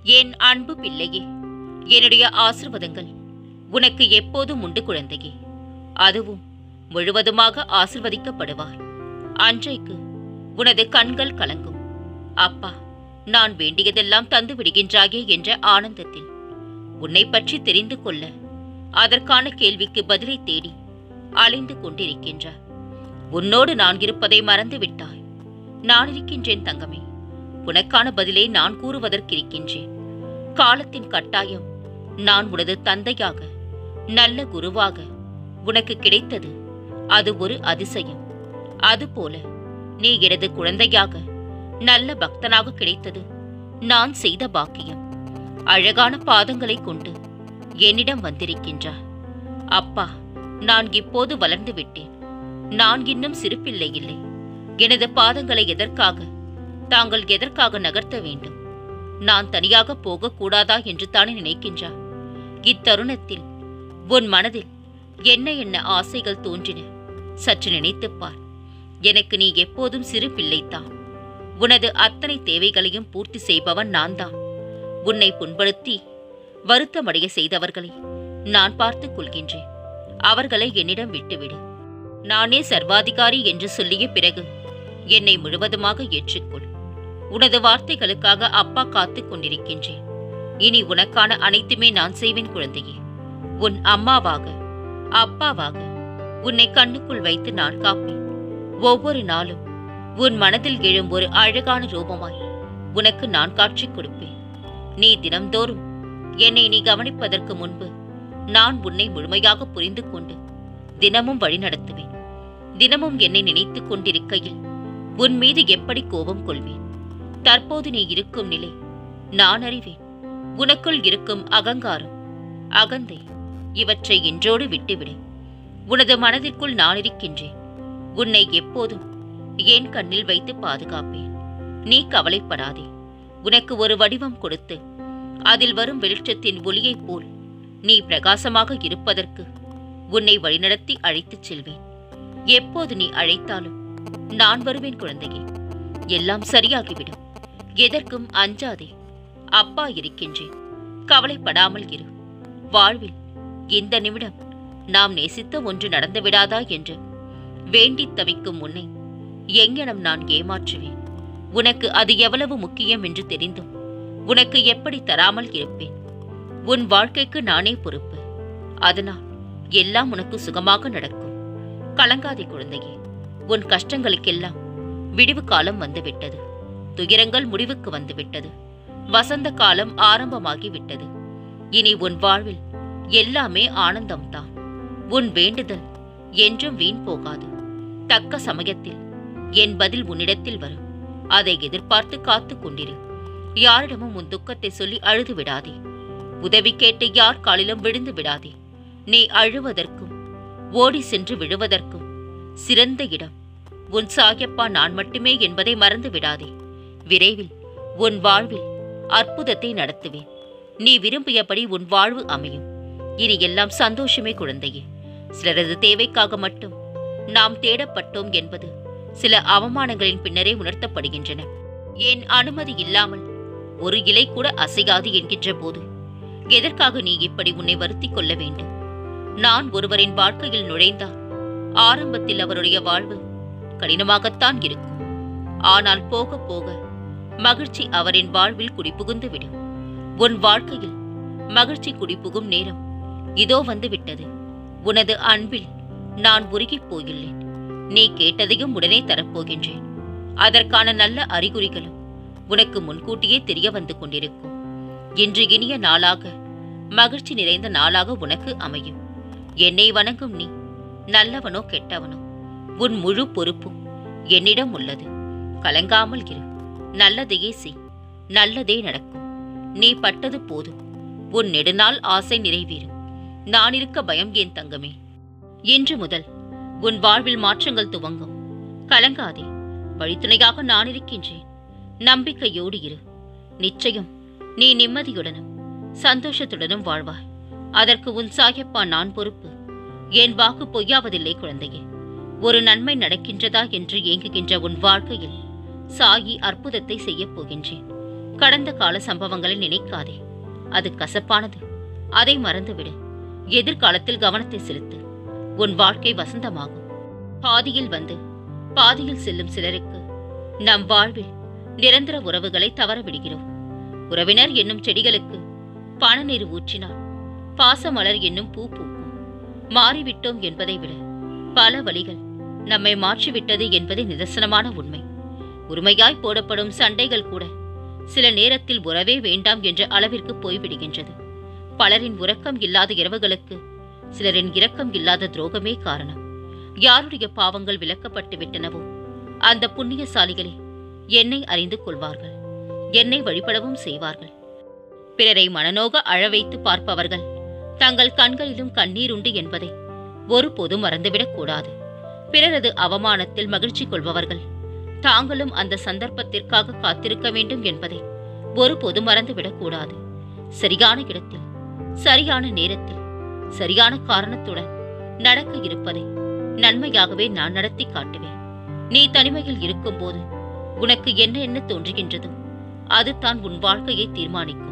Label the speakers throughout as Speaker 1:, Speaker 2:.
Speaker 1: என் அன்பு பிள்ளையே என்னுடைய ஆசிர்வாதங்கள் உனக்கு எப்போதும் உண்டு குழந்தையே அதுவும் முழுவதுமாக ஆசிர்வதிக்கப்படுவாய் அன்றைக்கு உனது கண்கள் கலங்கும் அப்பா நான் வேண்டியதெல்லாம் தந்து விடுகின்றாயே என்ற ஆனந்தத்தில் உன்னை பற்றி தெரிந்து கொள்ள அதற்கான கேள்விக்கு பதிலை தேடி அலைந்து கொண்டிருக்கின்றார் உன்னோடு நான் இருப்பதை மறந்து விட்டாய் நான் இருக்கின்றேன் தங்கமே உனக்கான பதிலை நான் கூறுவதற்கிருக்கின்றேன் காலத்தின் கட்டாயம் நான் உனது தந்தையாக நல்ல குருவாக உனக்கு கிடைத்தது அது ஒரு அதிசயம் அதுபோல நீ எனது குழந்தையாக நல்ல பக்தனாக கிடைத்தது நான் செய்த பாக்கியம் அழகான பாதங்களை கொண்டு என்னிடம் வந்திருக்கின்றார் அப்பா நான் இப்போது வளர்ந்து விட்டேன் நான் இன்னும் சிறு பிள்ளை இல்லை எனது பாதங்களை எதற்காக தாங்கள் எதற்காக நகர்த்த வேண்டும் நான் தனியாக போகக்கூடாதா என்று தானே நினைக்கின்றார் இத்தருணத்தில் உன் மனதில் என்ன என்ன ஆசைகள் தோன்றின சற்று நினைத்துப் பார் எனக்கு நீ எப்போதும் சிறு பிள்ளைத்தான் உனது அத்தனை தேவைகளையும் பூர்த்தி செய்பவன் நான் தான் உன்னை புண்படுத்தி வருத்தமடைய செய்தவர்களை நான் பார்த்துக் கொள்கின்றேன் அவர்களை என்னிடம் விட்டுவிடு நானே சர்வாதிகாரி என்று சொல்லிய பிறகு என்னை முழுவதுமாக ஏற்றுக்கொள் உனது வார்த்தைகளுக்காக அப்பா காத்துக் கொண்டிருக்கின்றேன் இனி உனக்கான அனைத்துமே நான் செய்வேன் குழந்தையே உன் அம்மாவாக அப்பாவாக உன்னை கண்ணுக்குள் வைத்து நான் காப்பேன் ஒவ்வொரு நாளும் உன் மனதில் எழும் ஒரு அழகான ரூபமாய் உனக்கு நான் காட்சி கொடுப்பேன் நீ தினம்தோறும் என்னை நீ கவனிப்பதற்கு முன்பு நான் உன்னை முழுமையாக புரிந்து கொண்டு தினமும் வழிநடத்துவேன் தினமும் என்னை நினைத்துக் கொண்டிருக்கையில் உன் மீது எப்படி கோபம் கொள்வேன் தற்போது நீ இருக்கும் நிலை நான் அறிவேன் உனக்குள் இருக்கும் அகங்காரம் அகந்தை இவற்றை இன்றோடு விட்டுவிடு உனது மனதிற்குள் நான் இருக்கின்றேன் உன்னை எப்போதும் என் கண்ணில் வைத்து பாதுகாப்பேன் நீ கவலைப்படாதே உனக்கு ஒரு வடிவம் கொடுத்து அதில் வரும் வெளிச்சத்தின் ஒளியைப் போல் நீ பிரகாசமாக இருப்பதற்கு உன்னை வழிநடத்தி அழைத்துச் செல்வேன் எப்போது நீ அழைத்தாலும் நான் வருவேன் குழந்தையே எல்லாம் சரியாகிவிடும் எதற்கும் அஞ்சாதே அப்பா இருக்கின்றேன் கவலைப்படாமல் இரு வாழ்வில் இந்த நிமிடம் நாம் நேசித்த ஒன்று நடந்து விடாதா என்று வேண்டித் தவிக்கும் உன்னை எங்கனம் நான் ஏமாற்றுவேன் உனக்கு அது எவ்வளவு முக்கியம் என்று தெரிந்தும் உனக்கு எப்படி தராமல் இருப்பேன் உன் வாழ்க்கைக்கு நானே பொறுப்பு அதனால் எல்லாம் உனக்கு சுகமாக நடக்கும் கலங்காதே குழந்தையே உன் கஷ்டங்களுக்கெல்லாம் விடிவு காலம் வந்துவிட்டது துயரங்கள் முடிவுக்கு வந்துவிட்டது வசந்த காலம் ஆரம்பமாகி விட்டது இனி உன் வாழ்வில் எல்லாமே ஆனந்தம்தான் உன் வேண்டுதல் என்றும் வீண் போகாது தக்க சமயத்தில் என் பதில் உன்னிடத்தில் வரும் அதை எதிர்பார்த்து காத்துக் கொண்டிரு யாரிடமும் உன் துக்கத்தை சொல்லி அழுது விடாதே உதவி கேட்டு யார் காலிலும் விழுந்து விடாதே நீ அழுவதற்கும் ஓடி சென்று விழுவதற்கும் சிறந்த இடம் உன் சாயப்பா நான் மட்டுமே என்பதை மறந்து விடாதே விரைவில் உன் வாழ்வில் அற்புதத்தை நடத்துவேன் நீ விரும்பியபடி உன் வாழ்வு அமையும் இனி எல்லாம் சந்தோஷமே குழந்தையே சிலரது தேவைக்காக மட்டும் நாம் தேடப்பட்டோம் என்பது சில அவமானங்களின் பின்னரே உணர்த்தப்படுகின்றன என் அனுமதி இல்லாமல் ஒரு இலை கூட அசையாது என்கின்ற போது எதற்காக நீ இப்படி உன்னை வருத்திக் கொள்ள வேண்டும் நான் ஒருவரின் வாழ்க்கையில் நுழைந்தால் ஆரம்பத்தில் அவருடைய வாழ்வு கடினமாகத்தான் இருக்கும் ஆனால் போக போக மகிழ்ச்சி அவரின் வாழ்வில் குடிபுகுந்து விடும் உன் வாழ்க்கையில் மகிழ்ச்சி குடிபுகும் நேரம் இதோ வந்து விட்டது உனது அன்பில் நான் உருகிப் போயுள்ளேன் நீ கேட்டதையும் உடனே தரப்போகின்றேன் அதற்கான நல்ல அறிகுறிகளும் உனக்கு முன்கூட்டியே தெரிய வந்து கொண்டிருக்கும் இன்று இனிய நாளாக மகிழ்ச்சி நிறைந்த நாளாக உனக்கு அமையும் என்னை வணங்கும் நீ நல்லவனோ கெட்டவனோ உன் முழு பொறுப்பும் என்னிடம் உள்ளது கலங்காமல் இரு நல்லதையே செய் நல்லதே நடக்கும் நீ பட்டது போதும் உன் நெடுநாள் ஆசை நிறைவேறும் நான் இருக்க பயம் ஏன் தங்கமே இன்று முதல் உன் வாழ்வில் மாற்றங்கள் துவங்கும் கலங்காதே வழித்துணையாக நான் இருக்கின்றேன் நம்பிக்கையோடு இரு நிச்சயம் நீ நிம்மதியுடனும் சந்தோஷத்துடனும் வாழ்வாய் அதற்கு உன் சாயப்பா நான் பொறுப்பு என் வாக்கு பொய்யாவதில்லை குழந்தையே ஒரு நன்மை நடக்கின்றதா என்று ஏங்குகின்ற உன் வாழ்க்கையில் சாயி அற்புதத்தை செய்யப் போகின்றேன் கடந்த கால சம்பவங்களை நினைக்காதே அது கசப்பானது அதை மறந்துவிடு எதிர்காலத்தில் கவனத்தை செலுத்து உன் வாழ்க்கை வசந்தமாகும் பாதியில் வந்து பாதியில் செல்லும் சிலருக்கு நம் வாழ்வில் நிரந்தர உறவுகளை தவற விடுகிறோம் உறவினர் என்னும் செடிகளுக்கு பணநீர் ஊற்றினால் பாசமலர் என்னும் பூ பூக்கும் மாறிவிட்டோம் என்பதை விட பல வழிகள் நம்மை மாற்றிவிட்டது என்பதே நிதர்சனமான உண்மை உரிமையாய் போடப்படும் சண்டைகள் கூட சில நேரத்தில் உறவே வேண்டாம் என்ற அளவிற்கு போய்விடுகின்றது பலரின் உறக்கம் இல்லாத இரவுகளுக்கு சிலரின் இரக்கம் இல்லாத துரோகமே காரணம் யாருடைய பாவங்கள் விலக்கப்பட்டு விட்டனவோ அந்த புண்ணியசாலிகளே என்னை அறிந்து கொள்வார்கள் என்னை வழிபடவும் செய்வார்கள் பிறரை மனநோக அழ வைத்து பார்ப்பவர்கள் தங்கள் கண்களிலும் கண்ணீர் உண்டு என்பதை ஒருபோதும் மறந்துவிடக் கூடாது பிறரது அவமானத்தில் மகிழ்ச்சி கொள்பவர்கள் தாங்களும் அந்த சந்தர்ப்பத்திற்காக காத்திருக்க வேண்டும் என்பதை ஒருபோதும் மறந்துவிடக் கூடாது சரியான இடத்தில் சரியான நேரத்தில் சரியான காரணத்துடன் நடக்க இருப்பதை நன்மையாகவே நான் நடத்தி காட்டுவேன் நீ தனிமையில் இருக்கும்போது உனக்கு என்ன என்ன தோன்றுகின்றதோ அது தான் உன் வாழ்க்கையை தீர்மானிக்கும்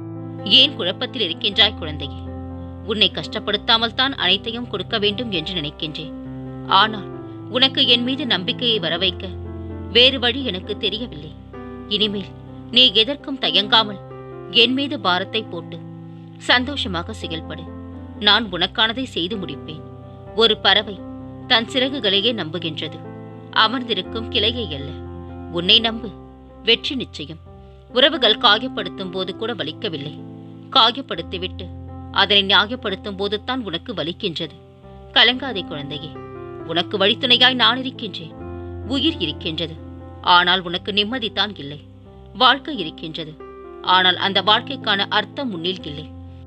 Speaker 1: ஏன் குழப்பத்தில் இருக்கின்றாய் குழந்தையே உன்னை கஷ்டப்படுத்தாமல் தான் அனைத்தையும் கொடுக்க வேண்டும் என்று நினைக்கின்றேன் ஆனால் உனக்கு என் மீது நம்பிக்கையை வரவைக்க வேறு வழி எனக்கு தெரியவில்லை இனிமேல் நீ எதற்கும் தயங்காமல் என் மீது பாரத்தை போட்டு சந்தோஷமாக செயல்படு நான் உனக்கானதை செய்து முடிப்பேன் ஒரு பறவை தன் சிறகுகளையே நம்புகின்றது அமர்ந்திருக்கும் கிளையை அல்ல உன்னை நம்பு வெற்றி நிச்சயம் உறவுகள் காயப்படுத்தும் போது கூட வலிக்கவில்லை காயப்படுத்திவிட்டு அதனை நியாயப்படுத்தும் போதுதான் உனக்கு வலிக்கின்றது கலங்காதே குழந்தையே உனக்கு வழித்துணையாய் நான் இருக்கின்றேன் உயிர் இருக்கின்றது ஆனால் உனக்கு நிம்மதிதான் இல்லை வாழ்க்கை இருக்கின்றது ஆனால் அந்த வாழ்க்கைக்கான அர்த்தம் முன்னில் இல்லை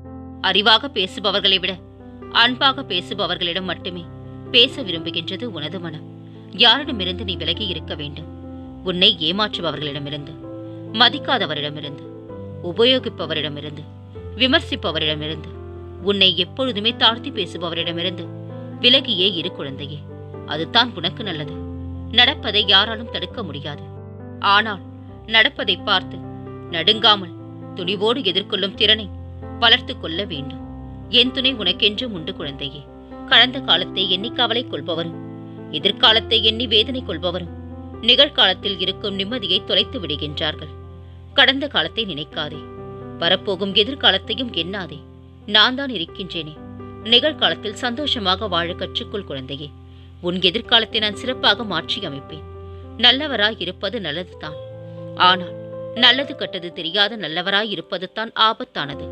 Speaker 1: அறிவாக பேசுபவர்களை விட அன்பாக பேசுபவர்களிடம் மட்டுமே பேச விரும்புகின்றது உனது மனம் யாரிடமிருந்து நீ விலகி இருக்க வேண்டும் உன்னை ஏமாற்றுபவர்களிடமிருந்து மதிக்காதவரிடமிருந்து உபயோகிப்பவரிடமிருந்து விமர்சிப்பவரிடமிருந்து உன்னை எப்பொழுதுமே தாழ்த்தி பேசுபவரிடமிருந்து விலகியே இரு குழந்தையே அதுதான் உனக்கு நல்லது நடப்பதை யாராலும் தடுக்க முடியாது ஆனால் நடப்பதை பார்த்து நடுங்காமல் துணிவோடு எதிர்கொள்ளும் திறனை வளர்த்து கொள்ள வேண்டும் என் துணை உனக்கென்றும் உண்டு குழந்தையே கடந்த காலத்தை எண்ணி கவலை கொள்பவரும் எதிர்காலத்தை எண்ணி வேதனை கொள்பவரும் நிகழ்காலத்தில் இருக்கும் நிம்மதியை தொலைத்து விடுகின்றார்கள் கடந்த காலத்தை நினைக்காதே வரப்போகும் எதிர்காலத்தையும் எண்ணாதே நான் தான் இருக்கின்றேனே நிகழ்காலத்தில் சந்தோஷமாக வாழ கற்றுக்கொள் குழந்தையே உன் எதிர்காலத்தை நான் சிறப்பாக மாற்றி அமைப்பேன் நல்லவராய் இருப்பது நல்லதுதான் ஆனால் நல்லது கெட்டது தெரியாத நல்லவராய் இருப்பது தான் ஆபத்தானது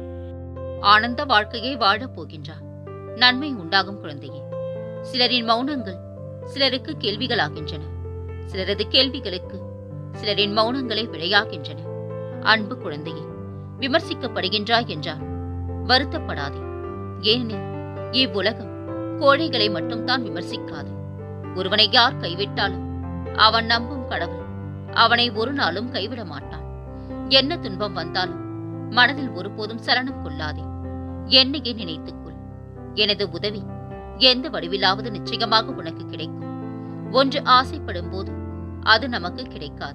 Speaker 1: ஆனந்த வாழ்க்கையை வாழப் போகின்றார் நன்மை உண்டாகும் குழந்தையே சிலரின் மௌனங்கள் சிலருக்கு கேள்விகளாகின்றன சிலரது கேள்விகளுக்கு சிலரின் மௌனங்களே விளையாகின்றன அன்பு குழந்தையே விமர்சிக்கப்படுகின்றாய் என்றால் வருத்தப்படாதே ஏனெனில் இவ்வுலகம் கோழைகளை மட்டும் தான் விமர்சிக்காது ஒருவனை யார் கைவிட்டாலும் அவன் நம்பும் கடவுள் அவனை ஒரு நாளும் கைவிட மாட்டான் என்ன துன்பம் வந்தாலும் மனதில் ஒருபோதும் சலனம் கொள்ளாதே என்னையே நினைத்துக்கொள் எனது உதவி எந்த வடிவிலாவது நிச்சயமாக உனக்கு கிடைக்கும் ஒன்று ஆசைப்படும் போது அது நமக்கு கிடைக்காது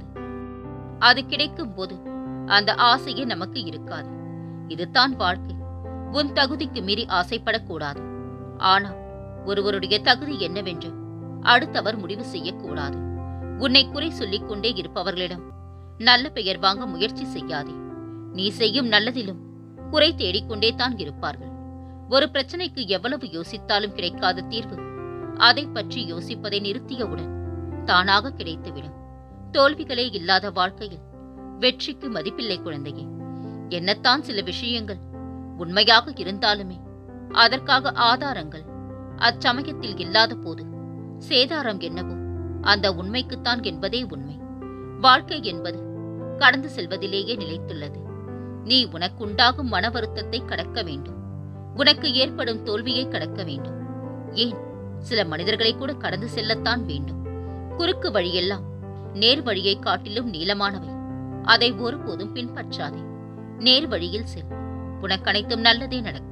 Speaker 1: அது கிடைக்கும் போது அந்த ஆசையே நமக்கு இருக்காது இதுதான் வாழ்க்கை உன் தகுதிக்கு மீறி ஆசைப்படக்கூடாது ஆனால் ஒருவருடைய தகுதி என்னவென்று அடுத்தவர் முடிவு செய்யக்கூடாது உன்னை குறை சொல்லிக் கொண்டே இருப்பவர்களிடம் நல்ல பெயர் வாங்க முயற்சி செய்யாதே நீ செய்யும் நல்லதிலும் குறை தேடிக்கொண்டே தான் இருப்பார்கள் ஒரு பிரச்சனைக்கு எவ்வளவு யோசித்தாலும் கிடைக்காத தீர்வு அதை பற்றி யோசிப்பதை நிறுத்தியவுடன் தானாக கிடைத்துவிடும் தோல்விகளே இல்லாத வாழ்க்கையில் வெற்றிக்கு மதிப்பில்லை குழந்தையே என்னத்தான் சில விஷயங்கள் உண்மையாக இருந்தாலுமே அதற்காக ஆதாரங்கள் அச்சமயத்தில் இல்லாத போது சேதாரம் என்னவோ அந்த உண்மைக்குத்தான் என்பதே உண்மை வாழ்க்கை என்பது கடந்து செல்வதிலேயே நிலைத்துள்ளது நீ உனக்குண்டாகும் மன வருத்தத்தை கடக்க வேண்டும் உனக்கு ஏற்படும் தோல்வியை கடக்க வேண்டும் ஏன் சில மனிதர்களை கூட கடந்து செல்லத்தான் வேண்டும் குறுக்கு வழியெல்லாம் நேர் வழியை காட்டிலும் நீளமானவை அதை ஒருபோதும் பின்பற்றாதே நேர் வழியில் செல் உனக்கனைத்தும் நல்லதே நடக்கும்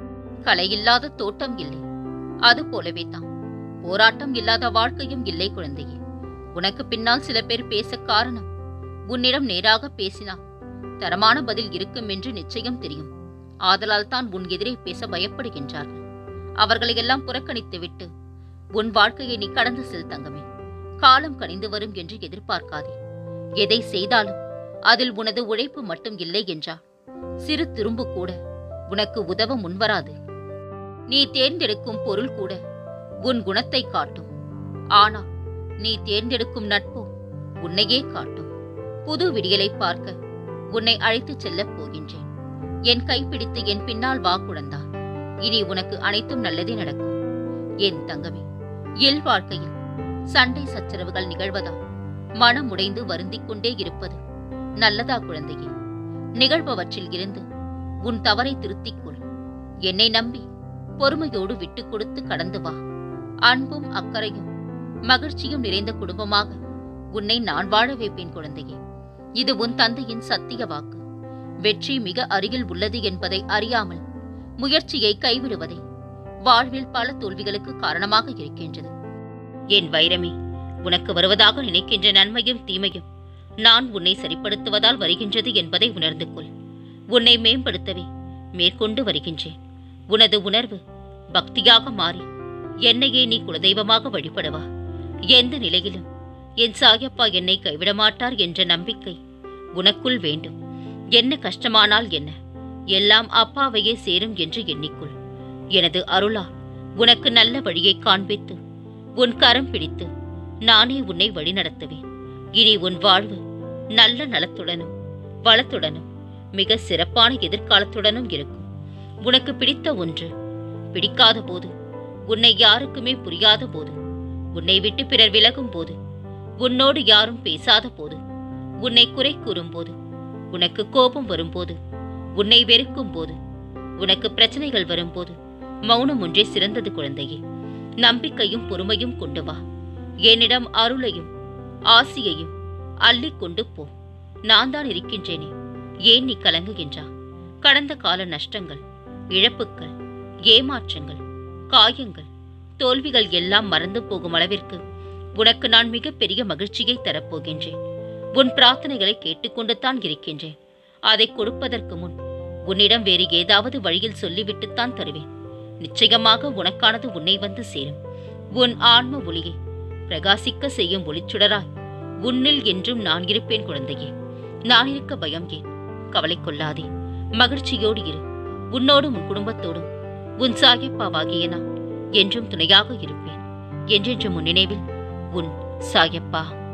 Speaker 1: கலையில்லாத தோட்டம் இல்லை அது போலவே தான் போராட்டம் இல்லாத வாழ்க்கையும் இல்லை குழந்தையே உனக்கு பின்னால் சில பேர் பேச காரணம் உன்னிடம் நேராக பேசினா தரமான பதில் இருக்கும் என்று நிச்சயம் தெரியும் ஆதலால் தான் உன் எதிரே பேச பயப்படுகின்றார்கள் அவர்களை எல்லாம் புறக்கணித்துவிட்டு உன் வாழ்க்கையை நீ கடந்து செல் தங்கமே காலம் கனிந்து வரும் என்று எதிர்பார்க்காதே எதை செய்தாலும் அதில் உனது உழைப்பு மட்டும் இல்லை என்றால் சிறு துரும்பு கூட உனக்கு உதவ முன்வராது நீ தேர்ந்தெடுக்கும் பொருள் கூட உன் குணத்தை காட்டும் ஆனால் நீ தேர்ந்தெடுக்கும் நட்போ உன்னையே காட்டும் புது விடியலை பார்க்க உன்னை அழைத்துச் செல்லப் போகின்றேன் என் கைப்பிடித்து என் பின்னால் வா குழந்தா இனி உனக்கு அனைத்தும் நல்லதே நடக்கும் என் தங்கமே இயல் வாழ்க்கையில் சண்டை சச்சரவுகள் நிகழ்வதா மனம் உடைந்து வருந்திக் கொண்டே இருப்பது நல்லதா குழந்தையே நிகழ்பவற்றில் இருந்து உன் தவறை திருத்திக் கொள் என்னை நம்பி பொறுமையோடு விட்டுக் கொடுத்து கடந்து வா அன்பும் அக்கறையும் மகிழ்ச்சியும் நிறைந்த குடும்பமாக உன்னை நான் வாழ வைப்பேன் குழந்தையே இது உன் தந்தையின் சத்திய வாக்கு வெற்றி மிக அருகில் உள்ளது என்பதை அறியாமல் முயற்சியை கைவிடுவதை வாழ்வில் பல தோல்விகளுக்கு காரணமாக இருக்கின்றது என் வைரமே உனக்கு வருவதாக நினைக்கின்ற நன்மையும் தீமையும் நான் உன்னை சரிப்படுத்துவதால் வருகின்றது என்பதை உணர்ந்து கொள் உன்னை மேம்படுத்தவே மேற்கொண்டு வருகின்றேன் உனது உணர்வு பக்தியாக மாறி என்னையே நீ குலதெய்வமாக வழிபடவா எந்த நிலையிலும் என் சாயப்பா என்னை கைவிட மாட்டார் என்ற நம்பிக்கை உனக்குள் வேண்டும் என்ன கஷ்டமானால் என்ன எல்லாம் அப்பாவையே சேரும் என்று எண்ணிக்கொள் எனது அருளா உனக்கு நல்ல வழியை காண்பித்து உன் கரம் பிடித்து நானே உன்னை வழிநடத்துவேன் இனி உன் வாழ்வு நல்ல நலத்துடனும் வளத்துடனும் மிக சிறப்பான எதிர்காலத்துடனும் இருக்கும் உனக்கு பிடித்த ஒன்று பிடிக்காத போது உன்னை யாருக்குமே புரியாத போது உன்னை விட்டு பிறர் விலகும் போது உன்னோடு யாரும் பேசாத போது உன்னை குறை கூறும் போது உனக்கு கோபம் வரும்போது உன்னை வெறுக்கும் போது உனக்கு பிரச்சனைகள் வரும்போது மௌனம் ஒன்றே சிறந்தது குழந்தையே நம்பிக்கையும் பொறுமையும் கொண்டு வா என்னிடம் அருளையும் ஆசியையும் அள்ளிக் கொண்டு போ நான் தான் இருக்கின்றேனே ஏன் நீ கலங்குகின்றா கடந்த கால நஷ்டங்கள் இழப்புக்கள் ஏமாற்றங்கள் காயங்கள் தோல்விகள் எல்லாம் மறந்து போகும் அளவிற்கு உனக்கு நான் மிகப்பெரிய மகிழ்ச்சியை தரப்போகின்றேன் உன் பிரார்த்தனைகளை கேட்டுக்கொண்டு தான் இருக்கின்றேன் அதை கொடுப்பதற்கு முன் உன்னிடம் வேறு ஏதாவது வழியில் சொல்லிவிட்டுத்தான் தருவேன் நிச்சயமாக உனக்கானது உன்னை வந்து சேரும் உன் ஆன்ம ஒளியை பிரகாசிக்க செய்யும் ஒளிச்சுடராய் உன்னில் என்றும் நான் இருப்பேன் குழந்தையே நான் இருக்க பயம் ஏன் கவலை கொள்ளாதே மகிழ்ச்சியோடு இரு உன்னோடும் உன் குடும்பத்தோடும் உன் சாயப்பாவாகிய நான் என்றும் துணையாக இருப்பேன் என்றென்றும் உன் நினைவில் உன் சாயப்பா